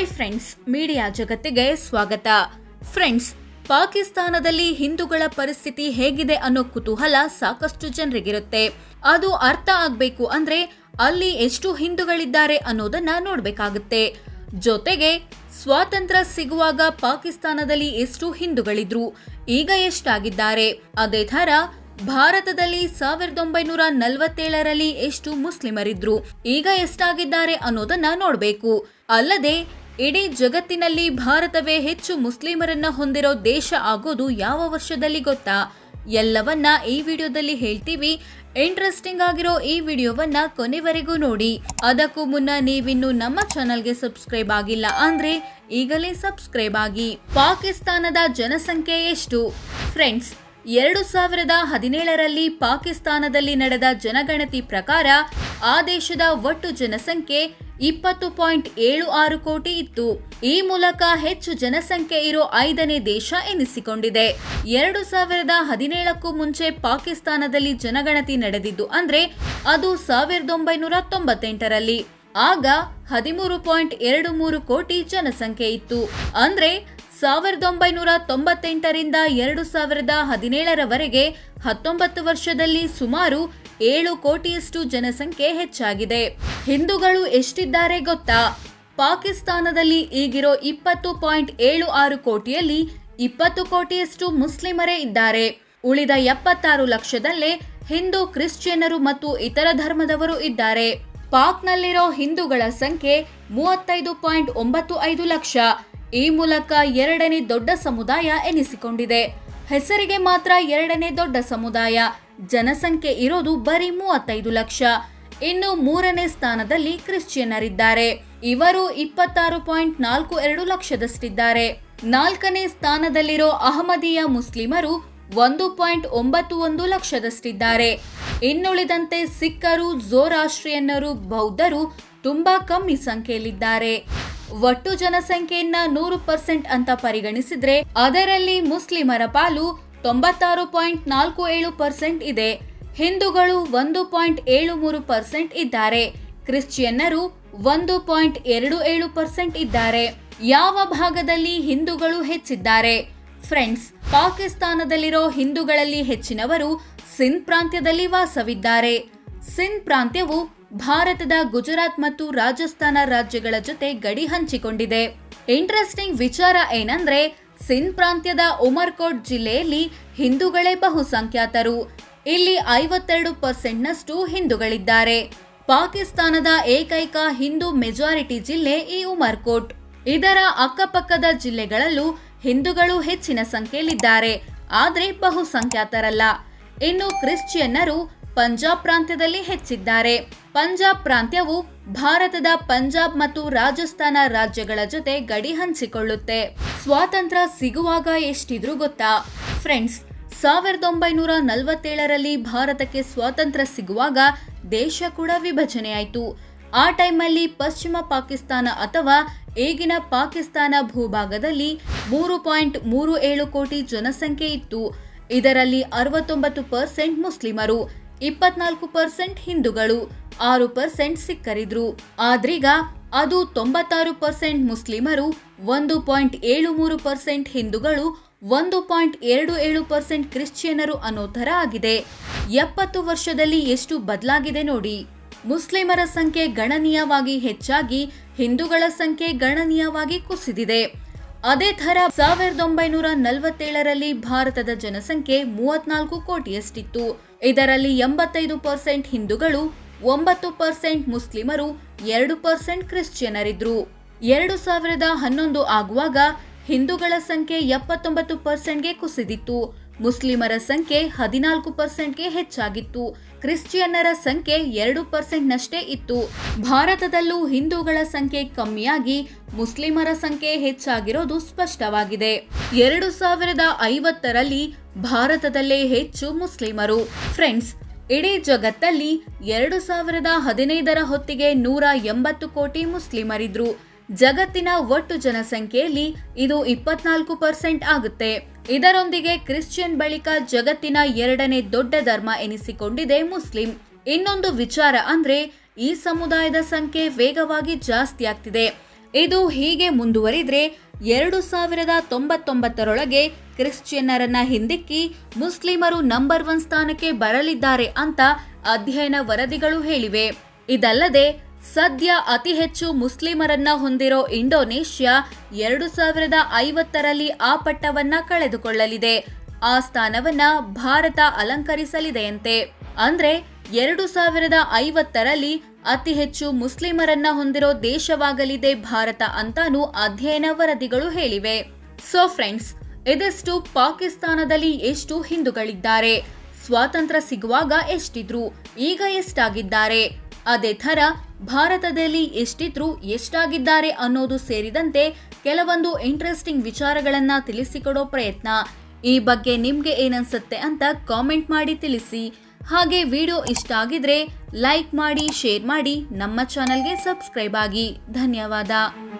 hi friends media ಜಗತ್ತಿಗೆ ಸ್ವಾಗತ friends ಪಾಕಿಸ್ತಾನದಲ್ಲಿ ಹಿಂದೂಗಳ ಪರಿಸ್ಥಿತಿ ಹೇಗಿದೆ ಅನ್ನೋ ಕುತೂಹಲ ಸಾಕಷ್ಟು ಜನರಿಗಿರುತ್ತೆ ಅದು ಅರ್ಥ ಆಗ್ಬೇಕು ಅಂದ್ರೆ ಅಲ್ಲಿ ಎಷ್ಟು ಹಿಂದೂಗಳಿದ್ದಾರೆ ಅನ್ನೋದನ್ನ ನೋಡ್ಬೇಕಾಗುತ್ತೆ ಜೊತೆಗೆ ಸ್ವಾತಂತ್ರ್ಯ ಸಿಗುವಾಗ ಪಾಕಿಸ್ತಾನದಲ್ಲಿ ಎಷ್ಟು ಹಿಂದೂಗಳಿದ್ರು ಈಗ ಎಷ್ಟಾಗಿದ್ದಾರೆ ಅದೇ ಥರ ಭಾರತದಲ್ಲಿ ಸಾವಿರದ ಒಂಬೈನೂರ ನಲವತ್ತೇಳರಲ್ಲಿ ಎಷ್ಟು ಮುಸ್ಲಿಮರಿದ್ರು ಈಗ ಎಷ್ಟಾಗಿದ್ದಾರೆ ಅನ್ನೋದನ್ನ ನೋಡಬೇಕು ಅಲ್ಲದೆ ಇಡೀ ಜಗತ್ತಿನಲ್ಲಿ ಭಾರತವೇ ಹೆಚ್ಚು ಮುಸ್ಲಿಮರನ್ನ ಹೊಂದಿರೋ ದೇಶ ಆಗೋದು ಯಾವ ವರ್ಷದಲ್ಲಿ ಗೊತ್ತಾ ಎಲ್ಲವನ್ನ ಈ ವಿಡಿಯೋದಲ್ಲಿ ಹೇಳ್ತೀವಿ ಇಂಟ್ರೆಸ್ಟಿಂಗ್ ಆಗಿರೋ ಈ ವಿಡಿಯೋವನ್ನ ಕೊನೆವರೆಗೂ ನೋಡಿ ಅದಕ್ಕೂ ಮುನ್ನ ನೀವಿನ್ನು ನಮ್ಮ ಚಾನಲ್ಗೆ ಸಬ್ಸ್ಕ್ರೈಬ್ ಆಗಿಲ್ಲ ಅಂದ್ರೆ ಈಗಲೇ ಸಬ್ಸ್ಕ್ರೈಬ್ ಆಗಿ ಪಾಕಿಸ್ತಾನದ ಜನಸಂಖ್ಯೆ ಎಷ್ಟು ಫ್ರೆಂಡ್ಸ್ ಎರಡು ಸಾವಿರದ ಹದಿನೇಳರಲ್ಲಿ ಪಾಕಿಸ್ತಾನದಲ್ಲಿ ನಡೆದ ಜನಗಣತಿ ಪ್ರಕಾರ ಆ ದೇಶದ ಒಟ್ಟು ಜನಸಂಖ್ಯೆ ಇಪ್ಪತ್ತು ಪಾಯಿಂಟ್ ಏಳು ಆರು ಕೋಟಿ ಇತ್ತು ಈ ಮೂಲಕ ಹೆಚ್ಚು ಜನಸಂಖ್ಯೆ ಇರೋ ಐದನೇ ದೇಶ ಎನಿಸಿಕೊಂಡಿದೆ ಎರಡು ಸಾವಿರದ ಹದಿನೇಳಕ್ಕೂ ಮುಂಚೆ ಪಾಕಿಸ್ತಾನದಲ್ಲಿ ಜನಗಣತಿ ನಡೆದಿದ್ದು ಅಂದ್ರೆ ಅದು ಸಾವಿರದ ಒಂಬೈನೂರ ತೊಂಬತ್ತೆಂಟರಲ್ಲಿ ಆಗ ಹದಿಮೂರು ಪಾಯಿಂಟ್ ಎರಡು ಮೂರು ಕೋಟಿ ಜನಸಂಖ್ಯೆ ಇತ್ತು ಅಂದ್ರೆ ಸಾವಿರದ ಒಂಬೈನೂರ ತೊಂಬತ್ತೆಂಟರಿಂದ ಎರಡು ಸಾವಿರದ ಹದಿನೇಳರವರೆಗೆ ಹತ್ತೊಂಬತ್ತು ವರ್ಷದಲ್ಲಿ ಸುಮಾರು ಏಳು ಕೋಟಿಯಷ್ಟು ಜನಸಂಖ್ಯೆ ಹೆಚ್ಚಾಗಿದೆ ಹಿಂದೂಗಳು ಎಷ್ಟಿದ್ದಾರೆ ಗೊತ್ತಾ ಪಾಕಿಸ್ತಾನದಲ್ಲಿ ಈಗಿರೋ ಇಪ್ಪತ್ತು ಪಾಯಿಂಟ್ ಏಳು ಆರು ಕೋಟಿಯಲ್ಲಿ ಇಪ್ಪತ್ತು ಕೋಟಿಯಷ್ಟು ಮುಸ್ಲಿಮರೇ ಇದ್ದಾರೆ ಉಳಿದ ಎಪ್ಪತ್ತಾರು ಲಕ್ಷದಲ್ಲೇ ಹಿಂದೂ ಕ್ರಿಶ್ಚಿಯನ್ನರು ಮತ್ತು ಇತರ ಧರ್ಮದವರು ಇದ್ದಾರೆ ಪಾಕ್ನಲ್ಲಿರೋ ಹಿಂದೂಗಳ ಸಂಖ್ಯೆ ಮೂವತ್ತೈದು ಪಾಯಿಂಟ್ ಒಂಬತ್ತು ಐದು ಲಕ್ಷ ಈ ಮೂಲಕ ಎರಡನೇ ದೊಡ್ಡ ಸಮುದಾಯ ಎನಿಸಿಕೊಂಡಿದೆ ಹೆಸರಿಗೆ ಮಾತ್ರ ಎರಡನೇ ದೊಡ್ಡ ಸಮುದಾಯ ಜನಸಂಖ್ಯೆ ಇರೋದು ಬರೀ ಮೂವತ್ತೈದು ಲಕ್ಷ ಇನ್ನು ಮೂರನೇ ಸ್ಥಾನದಲ್ಲಿ ಕ್ರಿಶ್ಚಿಯನ್ನರಿದ್ದಾರೆ ಇವರು ಇಪ್ಪತ್ತಾರು ಪಾಯಿಂಟ್ ನಾಲ್ಕು ಎರಡು ಲಕ್ಷದಷ್ಟಿದ್ದಾರೆ ನಾಲ್ಕನೇ ಸ್ಥಾನದಲ್ಲಿರೋ ಅಹಮದಿಯ ಮುಸ್ಲಿಮರು ಒಂದು ಪಾಯಿಂಟ್ ಒಂಬತ್ತು ಒಂದು ಲಕ್ಷದಷ್ಟಿದ್ದಾರೆ ಇನ್ನುಳಿದಂತೆ ಸಿಖ್ಖರು ಝೋರಾಷ್ಟ್ರಿಯನ್ನರು ಬೌದ್ಧರು ತುಂಬಾ ಕಮ್ಮಿ ಸಂಖ್ಯೆಯಲ್ಲಿದ್ದಾರೆ ಒಟ್ಟು ಜನಸಂಖ್ಯೆಯನ್ನ ನೂರು ಪರ್ಸೆಂಟ್ ಅಂತ ಪರಿಗಣಿಸಿದ್ರೆ ಅದರಲ್ಲಿ ಮುಸ್ಲಿಮರ ಪಾಲು ತೊಂಬತ್ತಾರು ಪಾಯಿಂಟ್ ನಾಲ್ಕು ಏಳು ಪರ್ಸೆಂಟ್ ಇದೆ ಹಿಂದೂಗಳು ಒಂದು ಪಾಯಿಂಟ್ ಏಳು ಮೂರು ಪರ್ಸೆಂಟ್ ಇದ್ದಾರೆ ಕ್ರಿಶ್ಚಿಯನ್ನರು ಒಂದು ಪಾಯಿಂಟ್ ಎರಡು ಏಳು ಪರ್ಸೆಂಟ್ ಇದ್ದಾರೆ ಯಾವ ಭಾಗದಲ್ಲಿ ಹಿಂದೂಗಳು ಹೆಚ್ಚಿದ್ದಾರೆ ಫ್ರೆಂಡ್ಸ್ ಪಾಕಿಸ್ತಾನದಲ್ಲಿರೋ ಹಿಂದೂಗಳಲ್ಲಿ ಹೆಚ್ಚಿನವರು ಸಿಂಧ್ ಪ್ರಾಂತ್ಯದಲ್ಲಿ ವಾಸವಿದ್ದಾರೆ ಸಿಂಧ್ ಪ್ರಾಂತ್ಯವು ಭಾರತದ ಗುಜರಾತ್ ಮತ್ತು ರಾಜಸ್ಥಾನ ರಾಜ್ಯಗಳ ಜೊತೆ ಗಡಿ ಹಂಚಿಕೊಂಡಿದೆ ಇಂಟ್ರೆಸ್ಟಿಂಗ್ ವಿಚಾರ ಏನಂದ್ರೆ ಸಿಂಧ್ ಪ್ರಾಂತ್ಯದ ಉಮರ್ಕೋಟ್ ಜಿಲ್ಲೆಯಲ್ಲಿ ಹಿಂದೂಗಳೇ ಬಹುಸಂಖ್ಯಾತರು ಇಲ್ಲಿ ಐವತ್ತೆರಡು ಪರ್ಸೆಂಟ್ನಷ್ಟು ಹಿಂದೂಗಳಿದ್ದಾರೆ ಪಾಕಿಸ್ತಾನದ ಏಕೈಕ ಹಿಂದೂ ಮೆಜಾರಿಟಿ ಜಿಲ್ಲೆ ಈ ಉಮರ್ಕೋಟ್ ಇದರ ಅಕ್ಕಪಕ್ಕದ ಜಿಲ್ಲೆಗಳಲ್ಲೂ ಹಿಂದೂಗಳು ಹೆಚ್ಚಿನ ಸಂಖ್ಯೆಯಲ್ಲಿದ್ದಾರೆ ಆದರೆ ಬಹುಸಂಖ್ಯಾತರಲ್ಲ ಇನ್ನು ಕ್ರಿಶ್ಚಿಯನ್ನರು ಪಂಜಾಬ್ ಪ್ರಾಂತ್ಯದಲ್ಲಿ ಹೆಚ್ಚಿದ್ದಾರೆ ಪಂಜಾಬ್ ಪ್ರಾಂತ್ಯವು ಭಾರತದ ಪಂಜಾಬ್ ಮತ್ತು ರಾಜಸ್ಥಾನ ರಾಜ್ಯಗಳ ಜೊತೆ ಗಡಿ ಹಂಚಿಕೊಳ್ಳುತ್ತೆ ಸ್ವಾತಂತ್ರ್ಯ ಸಿಗುವಾಗ ಎಷ್ಟಿದ್ರು ಗೊತ್ತಾ ಫ್ರೆಂಡ್ಸ್ ಸಾವಿರದ ಒಂಬೈನೂರ ನಲವತ್ತೇಳರಲ್ಲಿ ಭಾರತಕ್ಕೆ ಸ್ವಾತಂತ್ರ್ಯ ಸಿಗುವಾಗ ದೇಶ ಕೂಡ ವಿಭಜನೆಯಾಯಿತು ಆ ಟೈಮಲ್ಲಿ ಪಶ್ಚಿಮ ಪಾಕಿಸ್ತಾನ ಅಥವಾ ಈಗಿನ ಪಾಕಿಸ್ತಾನ ಭೂಭಾಗದಲ್ಲಿ ಮೂರು ಪಾಯಿಂಟ್ ಮೂರು ಏಳು ಕೋಟಿ ಜನಸಂಖ್ಯೆ ಇತ್ತು ಇದರಲ್ಲಿ ಅರವತ್ತೊಂಬತ್ತು ಪರ್ಸೆಂಟ್ ಮುಸ್ಲಿಮರು ಇಪ್ಪತ್ನಾಲ್ಕು ಪರ್ಸೆಂಟ್ ಹಿಂದೂಗಳು ಆರು ಪರ್ಸೆಂಟ್ ಸಿಖ್ಖರಿದ್ರು ಆದ್ರೀಗ ಅದು ತೊಂಬತ್ತಾರು ಪರ್ಸೆಂಟ್ ಮುಸ್ಲಿಮರು ಒಂದು ಪಾಯಿಂಟ್ ಏಳು ಮೂರು ಪರ್ಸೆಂಟ್ ಹಿಂದೂಗಳು ಒಂದು ಪಾಯಿಂಟ್ ಎರಡು ಏಳು ಪರ್ಸೆಂಟ್ ಕ್ರಿಶ್ಚಿಯನ್ನರು ಅನ್ನೋ ಥರ ಆಗಿದೆ ಎಪ್ಪತ್ತು ವರ್ಷದಲ್ಲಿ ಎಷ್ಟು ಬದಲಾಗಿದೆ ನೋಡಿ ಮುಸ್ಲಿಮರ ಸಂಖ್ಯೆ ಗಣನೀಯವಾಗಿ ಹೆಚ್ಚಾಗಿ ಹಿಂದೂಗಳ ಸಂಖ್ಯೆ ಗಣನೀಯವಾಗಿ ಕುಸಿದಿದೆ ಅದೇ ಥರ ಸಾವಿರದ ಒಂಬೈನೂರ ನಲವತ್ತೇಳರಲ್ಲಿ ಭಾರತದ ಜನಸಂಖ್ಯೆ ಮೂವತ್ನಾಲ್ಕು ಕೋಟಿಯಷ್ಟಿತ್ತು ಇದರಲ್ಲಿ ಎಂಬತ್ತೈದು ಪರ್ಸೆಂಟ್ ಹಿಂದೂಗಳು ಒಂಬತ್ತು ಪರ್ಸೆಂಟ್ ಮುಸ್ಲಿಮರು ಎರಡು ಪರ್ಸೆಂಟ್ ಕ್ರಿಶ್ಚಿಯನರಿದ್ರು ಎರಡು ಸಾವಿರದ ಹನ್ನೊಂದು ಆಗುವಾಗ ಹಿಂದೂಗಳ ಸಂಖ್ಯೆ ಎಪ್ಪತ್ತೊಂಬತ್ತು ಪರ್ಸೆಂಟ್ಗೆ ಕುಸಿದಿತ್ತು ಮುಸ್ಲಿಮರ ಸಂಖ್ಯೆ ಹದಿನಾಲ್ಕು ಪರ್ಸೆಂಟ್ಗೆ ಹೆಚ್ಚಾಗಿತ್ತು ಕ್ರಿಶ್ಚಿಯನ್ನರ ಸಂಖ್ಯೆ ಎರಡು ಪರ್ಸೆಂಟ್ನಷ್ಟೇ ಇತ್ತು ಭಾರತದಲ್ಲೂ ಹಿಂದೂಗಳ ಸಂಖ್ಯೆ ಕಮ್ಮಿಯಾಗಿ ಮುಸ್ಲಿಮರ ಸಂಖ್ಯೆ ಹೆಚ್ಚಾಗಿರೋದು ಸ್ಪಷ್ಟವಾಗಿದೆ ಎರಡು ಸಾವಿರದ ಐವತ್ತರಲ್ಲಿ ಭಾರತದಲ್ಲೇ ಹೆಚ್ಚು ಮುಸ್ಲಿಮರು ಫ್ರೆಂಡ್ಸ್ ಇಡೀ ಜಗತ್ತಲ್ಲಿ ಎರಡು ಸಾವಿರದ ಹದಿನೈದರ ಹೊತ್ತಿಗೆ ನೂರ ಎಂಬತ್ತು ಕೋಟಿ ಮುಸ್ಲಿಮರಿದ್ರು ಜಗತ್ತಿನ ಒಟ್ಟು ಜನಸಂಖ್ಯೆಯಲ್ಲಿ ಇದು ಇಪ್ಪತ್ನಾಲ್ಕು ಪರ್ಸೆಂಟ್ ಆಗುತ್ತೆ ಇದರೊಂದಿಗೆ ಕ್ರಿಶ್ಚಿಯನ್ ಬಳಿಕ ಜಗತ್ತಿನ ಎರಡನೇ ದೊಡ್ಡ ಧರ್ಮ ಎನಿಸಿಕೊಂಡಿದೆ ಮುಸ್ಲಿಂ ಇನ್ನೊಂದು ವಿಚಾರ ಅಂದ್ರೆ ಈ ಸಮುದಾಯದ ಸಂಖ್ಯೆ ವೇಗವಾಗಿ ಜಾಸ್ತಿ ಆಗ್ತಿದೆ ಇದು ಹೀಗೆ ಮುಂದುವರಿದ್ರೆ ಎರಡು ಸಾವಿರದ ತೊಂಬತ್ತೊಂಬತ್ತರೊಳಗೆ ಕ್ರಿಶ್ಚಿಯನ್ನರನ್ನ ಹಿಂದಿಕ್ಕಿ ಮುಸ್ಲಿಮರು ನಂಬರ್ ಒನ್ ಸ್ಥಾನಕ್ಕೆ ಬರಲಿದ್ದಾರೆ ಅಂತ ಅಧ್ಯಯನ ವರದಿಗಳು ಹೇಳಿವೆ ಇದಲ್ಲದೆ ಸದ್ಯ ಅತಿ ಹೆಚ್ಚು ಮುಸ್ಲಿಮರನ್ನ ಹೊಂದಿರೋ ಇಂಡೋನೇಷ್ಯಾ ಎರಡು ಸಾವಿರದ ಐವತ್ತರಲ್ಲಿ ಆ ಪಟ್ಟವನ್ನ ಕಳೆದುಕೊಳ್ಳಲಿದೆ ಆ ಸ್ಥಾನವನ್ನ ಭಾರತ ಅಲಂಕರಿಸಲಿದೆಯಂತೆ ಅಂದ್ರೆ ಎರಡು ಸಾವಿರದ ಐವತ್ತರಲ್ಲಿ ಅತಿ ಹೆಚ್ಚು ಮುಸ್ಲಿಮರನ್ನ ಹೊಂದಿರೋ ದೇಶವಾಗಲಿದೆ ಭಾರತ ಅಂತಾನೂ ಅಧ್ಯಯನ ವರದಿಗಳು ಹೇಳಿವೆ ಸೊ ಫ್ರೆಂಡ್ಸ್ ಇದಷ್ಟು ಪಾಕಿಸ್ತಾನದಲ್ಲಿ ಎಷ್ಟು ಹಿಂದೂಗಳಿದ್ದಾರೆ ಸ್ವಾತಂತ್ರ್ಯ ಸಿಗುವಾಗ ಎಷ್ಟಿದ್ರು ಈಗ ಎಷ್ಟಾಗಿದ್ದಾರೆ ಅದೇ ಥರ ಭಾರತದಲ್ಲಿ ಎಷ್ಟಿದ್ರು ಎಷ್ಟಾಗಿದ್ದಾರೆ ಅನ್ನೋದು ಸೇರಿದಂತೆ ಕೆಲವೊಂದು ಇಂಟ್ರೆಸ್ಟಿಂಗ್ ವಿಚಾರಗಳನ್ನ ತಿಳಿಸಿಕೊಡೋ ಪ್ರಯತ್ನ ಈ ಬಗ್ಗೆ ನಿಮ್ಗೆ ಏನನ್ಸುತ್ತೆ ಅಂತ ಕಾಮೆಂಟ್ ಮಾಡಿ ತಿಳಿಸಿ ಹಾಗೆ ವಿಡಿಯೋ ಇಷ್ಟ ಆಗಿದ್ರೆ ಲೈಕ್ ಮಾಡಿ ಶೇರ್ ಮಾಡಿ ನಮ್ಮ ಚಾನಲ್ಗೆ ಸಬ್ಸ್ಕ್ರೈಬ್ ಆಗಿ ಧನ್ಯವಾದ